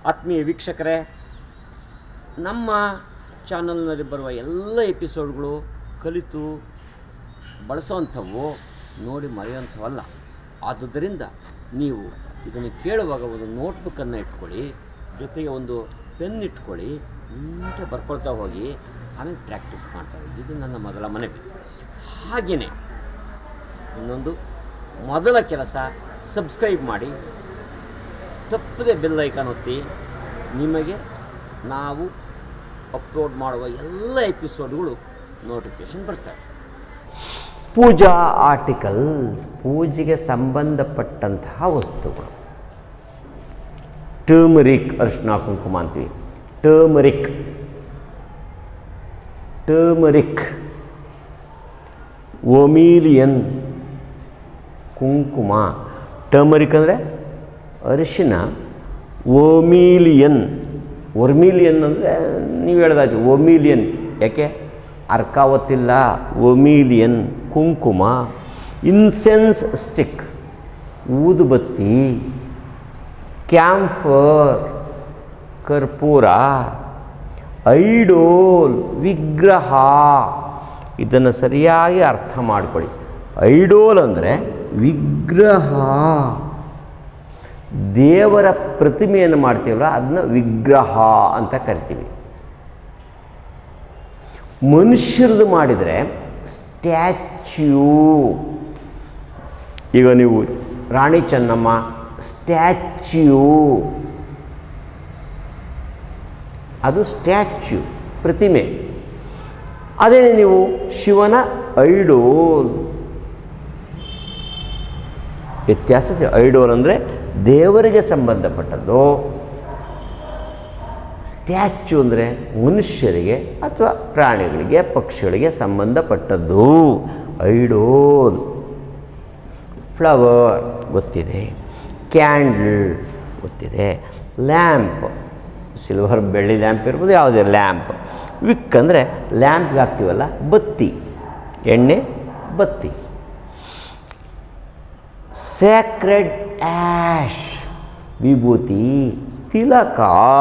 ಆತ್ಮೀಯ ವೀಕ್ಷಕರೇ ನಮ್ಮ ಚಾನಲ್ನಲ್ಲಿ ಬರುವ ಎಲ್ಲ ಎಪಿಸೋಡ್ಗಳು ಕಲಿತು ಬಳಸೋವಂಥವು ನೋಡಿ ಮರೆಯುವಂಥವಲ್ಲ ಆದುದರಿಂದ ನೀವು ಇದನ್ನು ಕೇಳುವಾಗ ಒಂದು ನೋಟ್ಬುಕ್ಕನ್ನು ಇಟ್ಕೊಳ್ಳಿ ಜೊತೆಗೆ ಒಂದು ಪೆನ್ ಇಟ್ಕೊಳ್ಳಿ ನೀಟಾಗಿ ಬರ್ಕೊಳ್ತಾ ಹೋಗಿ ಆಮೇಲೆ ಪ್ರಾಕ್ಟೀಸ್ ಮಾಡ್ತಾ ಹೋಗಿ ಇದು ನನ್ನ ಮೊದಲ ಮನವಿ ಹಾಗೆಯೇ ಇನ್ನೊಂದು ಮೊದಲ ಕೆಲಸ ಸಬ್ಸ್ಕ್ರೈಬ್ ಮಾಡಿ ತಪ್ಪದೆ ಬೆಲ್ ಐಕಾನ್ ಒತ್ತಿ ನಿಮಗೆ ನಾವು ಅಪ್ಲೋಡ್ ಮಾಡುವ ಎಲ್ಲ ಎಪಿಸೋಡ್ಗಳು ನೋಟಿಫಿಕೇಷನ್ ಬರ್ತವೆ ಪೂಜಾ ಆರ್ಟಿಕಲ್ಸ್ ಪೂಜೆಗೆ ಸಂಬಂಧಪಟ್ಟಂತಹ ವಸ್ತುಗಳು ಟರ್ಮರಿಕ್ ಅರಿಶಿನ ಕುಂಕುಮ ಅಂತೀವಿ ಟರ್ಮರಿಕ್ ಟರ್ಮರಿಕ್ ಒಮೀಲಿಯನ್ ಕುಂಕುಮ ಟರ್ಮರಿಕ್ ಅಂದರೆ ಅರಿಶಿನ ಓಮೀಲಿಯನ್ ಒರ್ಮಿಲಿಯನ್ ಅಂದರೆ ನೀವು ಹೇಳ್ದಾಯ್ತು ಒಮೀಲಿಯನ್ ಯಾಕೆ ಅರ್ಕಾವತ್ತಿಲ್ಲ ಒಮೀಲಿಯನ್ ಕುಂಕುಮ ಇನ್ಸೆನ್ಸ್ ಸ್ಟಿಕ್ ಊದುಬತ್ತಿ ಕ್ಯಾಂಫರ್ ಕರ್ಪೂರ ಐಡೋಲ್ ವಿಗ್ರಹ ಇದನ್ನು ಸರಿಯಾಗಿ ಅರ್ಥ ಮಾಡ್ಕೊಳ್ಳಿ ಐಡೋಲ್ ಅಂದರೆ ವಿಗ್ರಹ ದೇವರ ಪ್ರತಿಮೆಯನ್ನು ಮಾಡ್ತೀವಲ್ಲ ಅದನ್ನ ವಿಗ್ರಹ ಅಂತ ಕರಿತೀವಿ ಮನುಷ್ಯರದು ಮಾಡಿದರೆ ಸ್ಟ್ಯಾಚ್ಯೂ ಈಗ ನೀವು ರಾಣಿ ಚೆನ್ನಮ್ಮ ಸ್ಟ್ಯಾಚ್ಯೂ ಅದು ಸ್ಟ್ಯಾಚ್ಯೂ ಪ್ರತಿಮೆ ಅದೇ ನೀವು ಶಿವನ ಐಡೋಲ್ ವ್ಯತ್ಯಾಸ ಇದೆ. ಐಡೋಲ್ ಅಂದರೆ ದೇವರಿಗೆ ಸಂಬಂಧಪಟ್ಟದ್ದು ಸ್ಟ್ಯಾಚ್ಯೂ ಅಂದರೆ ಮನುಷ್ಯರಿಗೆ ಅಥವಾ ಪ್ರಾಣಿಗಳಿಗೆ ಪಕ್ಷಿಗಳಿಗೆ ಸಂಬಂಧಪಟ್ಟದ್ದು ಐಡೋಲ್ ಫ್ಲವರ್ ಗೊತ್ತಿದೆ ಕ್ಯಾಂಡಲ್ ಗೊತ್ತಿದೆ ಲ್ಯಾಂಪ್ ಸಿಲ್ವರ್ ಬೆಳ್ಳಿ ಲ್ಯಾಂಪ್ ಇರ್ಬೋದು ಯಾವುದೇ ಲ್ಯಾಂಪ್ ವಿಕ್ ಅಂದರೆ ಲ್ಯಾಂಪ್ಗೆ ಹಾಕ್ತೀವಲ್ಲ ಬತ್ತಿ ಎಣ್ಣೆ ಬತ್ತಿ ಸ್ಯಾಕ್ರೆಡ್ ಆ್ಯಶ್ ವಿಭೂತಿ ತಿಲಕ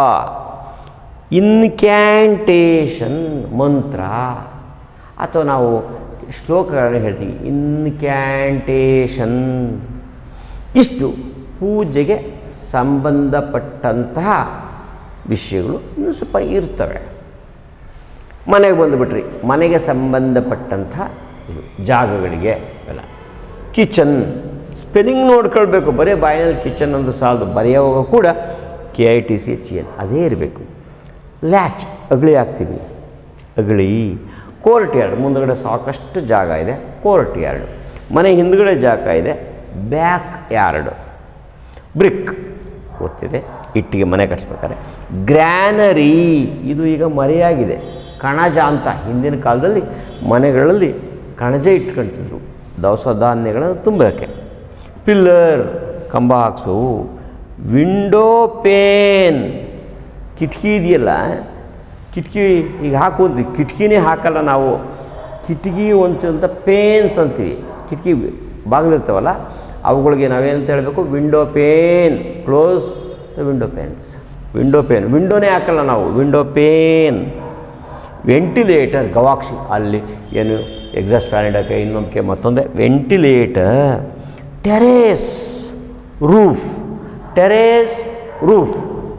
ಇನ್ಕ್ಯಾಂಟೇಷನ್ ಮಂತ್ರ ಅಥವಾ ನಾವು ಶ್ಲೋಕಗಳನ್ನು ಹೇಳ್ತೀವಿ ಇನ್ಕ್ಯಾಂಟೇಷನ್ ಇಷ್ಟು ಪೂಜೆಗೆ ಸಂಬಂಧಪಟ್ಟಂತಹ ವಿಷಯಗಳು ಇನ್ನೂ ಸ್ವಲ್ಪ ಇರ್ತವೆ ಮನೆಗೆ ಬಂದುಬಿಟ್ರಿ ಮನೆಗೆ ಸಂಬಂಧಪಟ್ಟಂಥ ಇದು ಜಾಗಗಳಿಗೆ ಎಲ್ಲ ಕಿಚನ್ ಸ್ಪೆಲ್ಲಿಂಗ್ ನೋಡ್ಕೊಳ್ಬೇಕು ಬರೀ ಬಾಯಿನಲ್ಲಿ ಕಿಚನ್ ಒಂದು ಸಾಲದು ಬರೆಯುವಾಗ ಕೂಡ K I T C H N ಅದೇ ಇರಬೇಕು ಲ್ಯಾಚ್ ಅಗಳಿ ಹಾಕ್ತೀವಿ ಅಗಳಿ ಕೋರ್ಟ್ ಯಾರ್ಡ್ ಮುಂದುಗಡೆ ಸಾಕಷ್ಟು ಜಾಗ ಇದೆ ಕೋರ್ಟ್ ಯಾರ್ಡ್ ಮನೆ ಹಿಂದುಗಡೆ ಜಾಗ ಇದೆ ಬ್ಯಾಕ್ ಯಾರ್ಡ್ ಬ್ರಿಕ್ ಗೊತ್ತಿದೆ ಇಟ್ಟಿಗೆ ಮನೆ ಕಟ್ಸ್ಬೇಕಾದ್ರೆ ಗ್ರ್ಯಾನರಿ ಇದು ಈಗ ಮರೆಯಾಗಿದೆ ಕಣಜ ಅಂತ ಹಿಂದಿನ ಕಾಲದಲ್ಲಿ ಮನೆಗಳಲ್ಲಿ ಕಣಜ ಇಟ್ಕೊಳ್ತಿದ್ರು ದವಸ ಧಾನ್ಯಗಳನ್ನು ತುಂಬೋಕ್ಕೆ ಪಿಲ್ಲರ್ ಕಂಬ ಹಾಕ್ಸು ವಿಂಡೋ ಪೇನ್ ಕಿಟಕಿ ಇದೆಯಲ್ಲ ಕಿಟಕಿ ಈಗ ಹಾಕೋದು ಕಿಟಕಿನೇ ಹಾಕಲ್ಲ ನಾವು ಕಿಟಕಿ ಒಂಚು ಅಂತ ಪೇನ್ಸ್ ಅಂತೀವಿ ಕಿಟಕಿ ಬಾಗಿಲಿರ್ತಾವಲ್ಲ ಅವುಗಳಿಗೆ ನಾವೇನಂತ ಹೇಳಬೇಕು window pane close the window panes window pane ವಿಂಡೋನೇ ಹಾಕಲ್ಲ ನಾವು ವಿಂಡೋ ಪೇನ್ ವೆಂಟಿಲೇಟರ್ ಗವಾಕ್ಷಿ ಅಲ್ಲಿ ಏನು ಎಕ್ಸಾಸ್ಟ್ ಫ್ಯಾನ್ ಇಡೋಕ್ಕೆ ಇನ್ನೊಂದಕ್ಕೆ ಮತ್ತೊಂದೇ ventilator terrace roof terrace roof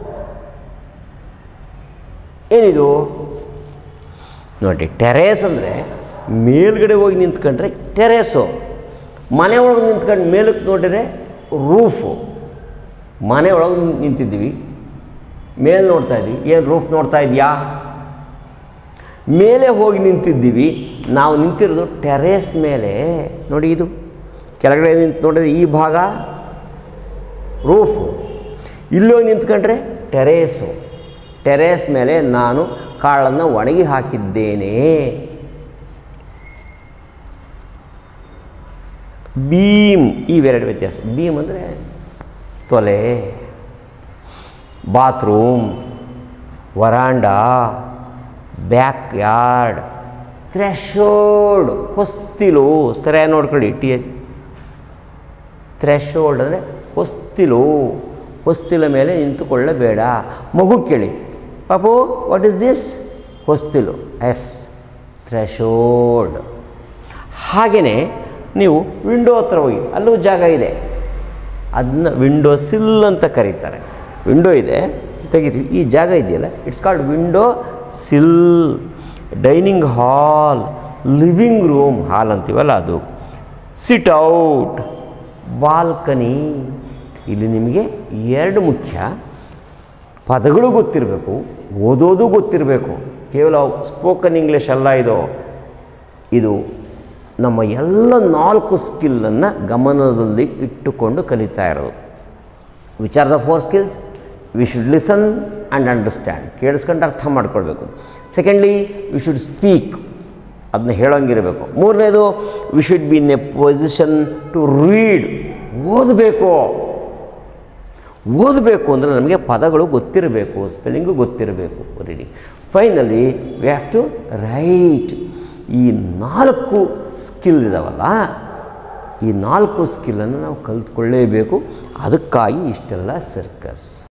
ಏನಿದು ನೋಡಿ ಟೆರೇಸ್ ಅಂದರೆ ಮೇಲ್ಗಡೆ ಹೋಗಿ ನಿಂತ್ಕೊಂಡ್ರೆ ಟೆರೇಸು ಮನೆ ಒಳಗೆ ನಿಂತ್ಕೊಂಡು ಮೇಲಕ್ಕೆ ನೋಡಿದರೆ ರೂಫು ಮನೆ ಒಳಗೆ ನಿಂತಿದ್ದೀವಿ ಮೇಲೆ ನೋಡ್ತಾ ಇದ್ದೀವಿ ಏನು ರೂಫ್ ನೋಡ್ತಾ ಇದೆಯಾ ಮೇಲೆ ಹೋಗಿ ನಿಂತಿದ್ದೀವಿ ನಾವು ನಿಂತಿರೋದು ಟೆರೇಸ್ ಮೇಲೆ ನೋಡಿ ಇದು ಕೆಳಗಡೆ ನಿಂತು ನೋಡಿದ್ರೆ ಈ ಭಾಗ ರೂಫು ಇಲ್ಲೋಗಿ ನಿಂತ್ಕೊಂಡ್ರೆ ಟೆರೇಸು ಟೆರೇಸ್ ಮೇಲೆ ನಾನು ಕಾಳನ್ನು ಒಣಗಿ ಹಾಕಿದ್ದೇನೆ ಬೀಮ್ ಇವೆರಡು ವ್ಯತ್ಯಾಸ ಬೀಮ್ ಅಂದರೆ ತೊಲೆ bathroom veranda back yard threshold ಹೊಸ್ತಿಲು ಸರಿಯಾಗಿ ನೋಡ್ಕೊಳ್ಳಿ ಟಿ ಎಚ್ ಥ್ರೆಶೋಲ್ಡ್ ಅಂದರೆ ಹೊಸ್ತಿಲು ಹೊಸ್ತಿಲ ಮೇಲೆ ನಿಂತುಕೊಳ್ಳಬೇಡ ಮಗು ಕೇಳಿ ಪಾಪು ವಾಟ್ ಇಸ್ ದಿಸ್ ಹೊಸ್ತಿಲು ಎಸ್ ಥ್ರೆಶೋಲ್ಡ್ ಹಾಗೆಯೇ ನೀವು ವಿಂಡೋ ಹತ್ರ ಹೋಗಿ ಅಲ್ಲೂ ಜಾಗ ಇದೆ ಅದನ್ನ ವಿಂಡೋ ಸಿಲ್ ಅಂತ ಕರೀತಾರೆ ವಿಂಡೋ ಇದೆ ತೆಗಿತೀವಿ ಈ ಜಾಗ ಇದೆಯಲ್ಲ it's called window sill dining hall living room hall ಅಂತೀವಲ್ಲ ಅದು ಸಿಟ್ ಔಟ್ ಬಾಲ್ಕನಿ ಇಲ್ಲಿ ನಿಮಗೆ ಎರಡು ಮುಖ್ಯ ಪದಗಳು ಗೊತ್ತಿರಬೇಕು ಓದೋದು ಗೊತ್ತಿರಬೇಕು ಕೇವಲ ಸ್ಪೋಕನ್ ಇಂಗ್ಲೀಷ್ ಅಲ್ಲ ಇದು ಇದು ನಮ್ಮ ಎಲ್ಲ ನಾಲ್ಕು ಸ್ಕಿಲ್ಲನ್ನು ಗಮನದಲ್ಲಿ ಇಟ್ಟುಕೊಂಡು ಕಲಿತಾ ಇರೋದು which are the four skills we should listen and understand ಕೇಳಿಸ್ಕೊಂಡು ಅರ್ಥ ಮಾಡ್ಕೊಳ್ಬೇಕು ಸೆಕೆಂಡ್ಲಿ ವಿ ಶುಡ್ ಸ್ಪೀಕ್ ಅದನ್ನ ಹೇಳೋಂಗಿರಬೇಕು ಮೂರನೇದು we should be in a position to read ಓದಬೇಕು ಓದಬೇಕು ಅಂದರೆ ನಮಗೆ ಪದಗಳು ಗೊತ್ತಿರಬೇಕು ಸ್ಪೆಲ್ಲಿಂಗು ಗೊತ್ತಿರಬೇಕು reading finally we have to write ಈ ನಾಲ್ಕು ಸ್ಕಿಲ್ ಇದಾವಲ್ಲ ಈ ನಾಲ್ಕು ಸ್ಕಿಲ್ಲನ್ನು ನಾವು ಕಲ್ತ್ಕೊಳ್ಳೇಬೇಕು ಅದಕ್ಕಾಗಿ ಇಷ್ಟೆಲ್ಲ ಸರ್ಕಸ್